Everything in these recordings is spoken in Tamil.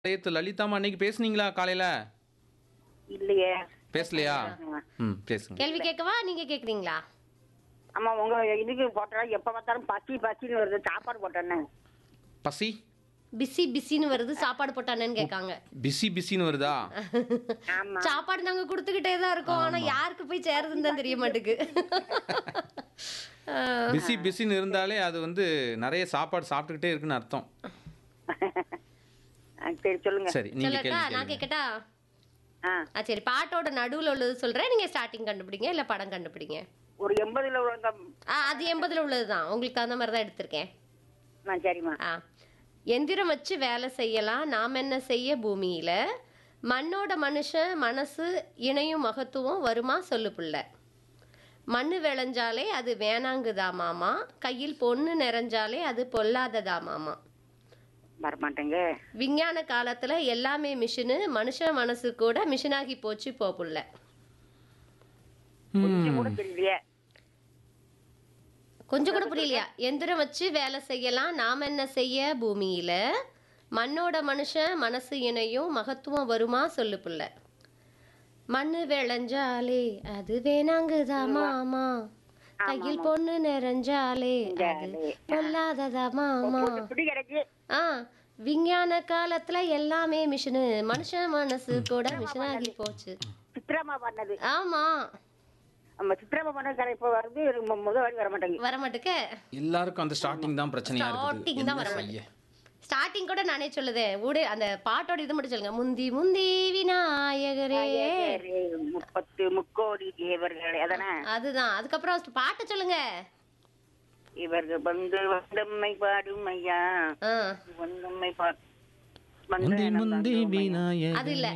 நேத்து லலிதாமா அன்னைக்கு பேசுனீங்களா காலையில இல்லையே பேசலையா ம் பேசுங்க கேள்வி கேட்கவா நீங்க கேக்குறீங்களா ஆமா உங்க இதுக்கு போட்டா எப்ப பார்த்தாலும் பசி பசின்னு வருது சாப்பாடு போட்டேன்னு பசி பிஸி பிஸின்னு வருது சாப்பாடு போட்டானேன்னு கேட்காங்க பிஸி பிஸின்னு வருதா ஆமா சாப்பாடு நாங்க கொடுத்துக்கிட்டே தான் இருக்கோம் ஆனா யாருக்கு போய் சேருதுன்னு தான் தெரிய மாட்டேங்குது அஹ், பிஸி பிஸின்னு இருந்தாலே அது வந்து நிறைய சாப்பாடு சாப்பிட்டுக்கிட்டே இருக்குன்னு அர்த்தம் ஆ, சரி சொல்லுங்க சரி நீங்க சொல்லட்டா கேள்வி நான் கேளுங்க. கேட்கட்டா ஆ ஆ சரி பாட்டோட நடுவுல உள்ளது சொல்றேன் நீங்க ஸ்டார்டிங் கண்டுபிடிங்க இல்ல படம் கண்டுபிடிங்க ஒரு எண்பதுல உள்ள ஆ அது எண்பதுல உள்ளதுதான் உங்களுக்கு தகுந்த மாதிரி தான் எடுத்திருக்கேன் ஆ சரிம்மா ஆ எந்திரம் வச்சு வேலை செய்யலாம் நாம் என்ன செய்ய பூமியில மண்ணோட மனுஷன் மனசு இணையும் மகத்துவம் வருமா சொல்லு புள்ள மண்ணு விளைஞ்சாலே அது வேணாங்குதா மாமா கையில் பொண்ணு நிறைஞ்சாலே அது பொல்லாததா மாமா வரமாட்டேங்க விஞ்ஞான காலத்துல எல்லாமே மிஷினு மனுஷன் மனசு கூட மிஷினாகி போச்சு போ புள்ள கொஞ்சம் கூட தெரியலையே கொஞ்சம் கூட புரியலையா எந்திரம் வச்சு வேலை செய்யலாம் நாம் என்ன செய்ய பூமியில மண்ணோட மனுஷன் மனசு இணையும் மகத்துவம் வருமா சொல்லு புள்ள மண்ணு விளைஞ்சாலே அது வேணாங்குதா மாமா கையில் பொண்ணு நிறைஞ்சாலே அது பொல்லாததா மாமா இப்படி கிடைக்கு ஆ விஞ்ஞான காலத்துல எல்லாமே மிஷினு மனுஷன் மனசு கூட மிஷினாகி போச்சு சித்திரமா பண்ணது ஆமா நம்ம சித்திரமா பண்ணது கடை இப்போ வருது மு- முதல் வரி வர மாட்டேங்குது வர மாட்டுக்க எல்லாருக்கும் அந்த ஸ்டார்டிங் தான் பிரச்சனையா Starting இருக்குது தான் என்ன வர செய்ய ஸ்டார்டிங் கூட நானே சொல்லுதேன் ஊடு அந்த பாட்டோட இது மட்டும் சொல்லுங்க முந்தி முந்தி விநாயகரே சரி, முப்பத்து முக்கோடி தேவர்கள் அதானே அதுதான் அதுக்கப்புறம் பாட்டை சொல்லுங்க இவர்கள் வந்து வந்தம்மை பாடும் ஐயா ஆ, வந்தம்மை பா முந்தி வந்து முந்தி விநாயகரே. அது இல்ல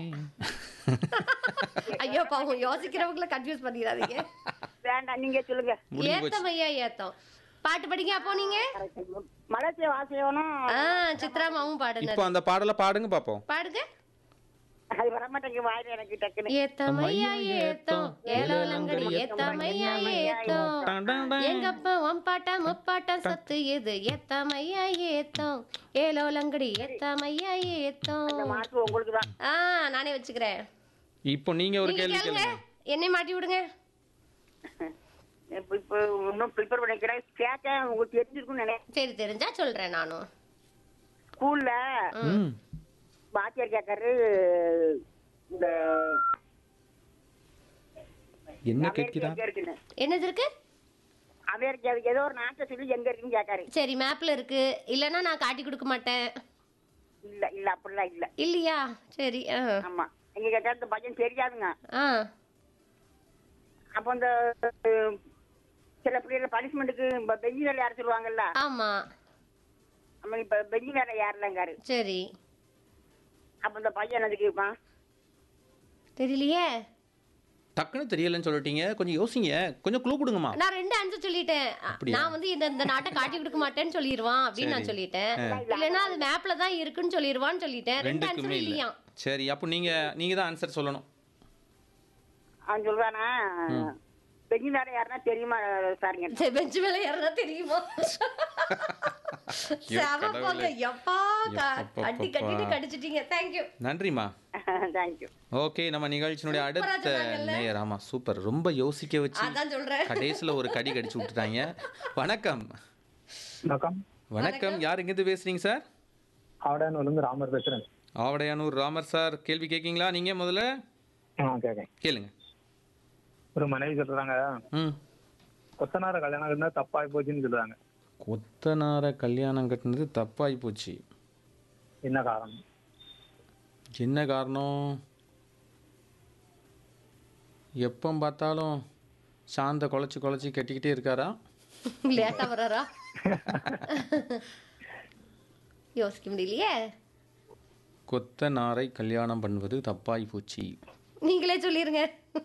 ஐயோ பாவம் யோசிக்கிறவங்கள கன்ஃபியூஸ் பண்ணிடாதீங்க வேண்டாம் நீங்க சொல்லுங்க முடிஞ்சு போச்சு ஏத்தம் ஐயா ஏத்தம் பாட்டு படிங்க அப்போ நீங்க மலர்ச்சி வாசியவனும் ஆ சித்ராமாவும் பாடுங்க இப்போ அந்த பாடலை பாடுங்க பாப்போம் பாடுங்க அது வர மாட்டேங்குது வாயில எனக்கு டக்குன்னு ஏத்தமையா ஏத்தம் ஏலோலங்கடி ஏத்தமையா ஏத்தம் எங்கப்பா ஒம்பாட்டா முப்பாட்டா சத்து இது ஏத்தமையா ஏத்தம் ஏலோலங்கடி ஏத்தமையா ஏத்தம் இந்த மாசம் உங்களுக்கு தான் ஆ நானே வச்சுக்கிறேன் இப்போ நீங்க ஒரு நீங்க கேள்வி கேளுங்க கேளுங்க என்னை மாட்டி விடுங்க இப்ப இப்ப இன்னும் ப்ரிப்பேர் பண்ணிக்கிறேன் கேட்க உங்களுக்கு தெரிஞ்சிருக்கும்னு நினைக்கிறேன் சரி தெரிஞ்சா சொல்றேன் நானும் ஸ்கூல்ல ம் வாத்தியார் கேட்கறாரு இந்த என்ன அமெரிக்கா கேட்கிறான் எங்க இருக்குன்னு என்னது இருக்கு அமெரிக்கா ஏதோ ஒரு நாட்டை சொல்லி எங்க இருக்குன்னு கேட்காரு சரி மேப்ல இருக்கு இல்லைன்னா நான் காட்டி கொடுக்க மாட்டேன் இல்ல இல்ல அப்படிலாம் இல்ல இல்லையா சரி ஆ ஆமா எங்க கேட்டா இந்த பையன் தெரியாதுங்க ஆ அப்போ இந்த அஹ், சில பிள்ளைகள் பனிஷ்மெண்ட்டுக்கு பெஞ்சு வேலை யார் சொல்லுவாங்கல்ல ஆமா நம்ம இப்ப பெஞ்சு வேலை யாருலங்காரு சரி அப்ப இந்த பையன் அதுக்கு இருப்பான் தெரியலையே டக்குன்னு தெரியலன்னு சொல்லிட்டீங்க கொஞ்சம் யோசிங்க கொஞ்சம் க்ளூ கொடுங்கம்மா நான் ரெண்டு ஆன்சர் சொல்லிட்டேன் அப்படியா? நான் வந்து இந்த இந்த நாட்டை காட்டி கொடுக்க மாட்டேன்னு சொல்லிடுவான் அப்படின்னு நான் சரி. சொல்லிட்டேன் இல்லைன்னா அது மேப்ல தான் இருக்குன்னு சொல்லிடுவான்னு சொல்லிட்டேன் ரெண்டு ரெண்டுக்குமே ஆன்சர் இல்ல இல்லையா சரி அப்போ நீங்க நீங்க தான் ஆன்சர் சொல்லணும் அவன் சொல்றானா பெஞ்சு வேலை யாருன்னா தெரியுமா சாருங்க சரி, பெஞ்சு மேல ஏறனா தெரியுமா ஐயோ, செம கடவுளே. போங்க எப்பா க- எப்பப்பப்பா. கட்டி கட்டிட்டு கடிச்சிட்டீங்க தேங்க்யூ நன்றிம்மா தேங்க்யூ ஓகே நம்ம நிகழ்ச்சியினுடைய சூப்பரா அடுத்த சொன்னாங்கல்ல? நேயர் ஆமா சூப்பர் ரொம்ப யோசிக்க வச்சு அதான் சொல்றேன் கடைசியில் ஒரு கடி கடிச்சு விட்டுட்டாங்க வணக்கம் வணக்கம் வணக்கம் யார் இங்கிருந்து பேசுறீங்க சார் ஆவடானூர்லேருந்து ராமர் பேசுறேன் ஆவடையானூர் ராமர் சார் கேள்வி கேட்கீங்களா நீங்க முதல்ல ஆ கேட்கேன் கேளுங்க ஒரு மனைவி சொல்றாங்க ம் கொத்தனார கல்யாணம் இருந்தா தப்பாய் போச்சுன்னு சொல்றாங்க கொத்தனார கல்யாணம் கட்டினது தப்பாகி போச்சு என்ன காரணம் என்ன காரணம் எப்போ பார்த்தாலும் சாந்த குழச்சி குழச்சி கட்டிக்கிட்டே இருக்காரா லேட்டா வர்றாரா யோசிக்க முடியலையே கொத்தனாரை கல்யாணம் பண்ணுவது தப்பாகி போச்சு நீங்களே சொல்லிருங்க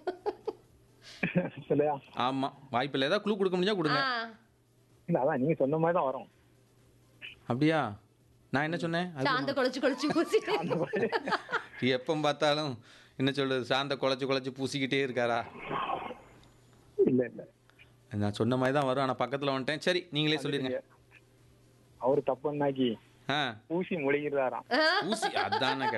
இல்லையா ஆமாம் வாய்ப்பில்லை ஏதாவது க்ளூ கொடுக்க முடிஞ்சா கொடுங்க ஆ இல்ல அதான் நீங்க சொன்ன மாதிரி தான் வரும் அப்படியா நான் என்ன சொன்னேன் அது சாந்த குழச்சு குழச்சு பூசிட்டு எப்போ பார்த்தாலும் என்ன சொல்றது சாந்த குழச்சி குழச்சி பூசிக்கிட்டே இருக்காரா இல்ல இல்ல நான் சொன்ன மாதிரி தான் வரும் ஆனால் பக்கத்தில் வந்துட்டேன் சரி நீங்களே சொல்லிடுங்க அவரு தப்புன்னாக்கி ஆ ஊசி முழுகிறாராம் ஊசி அதான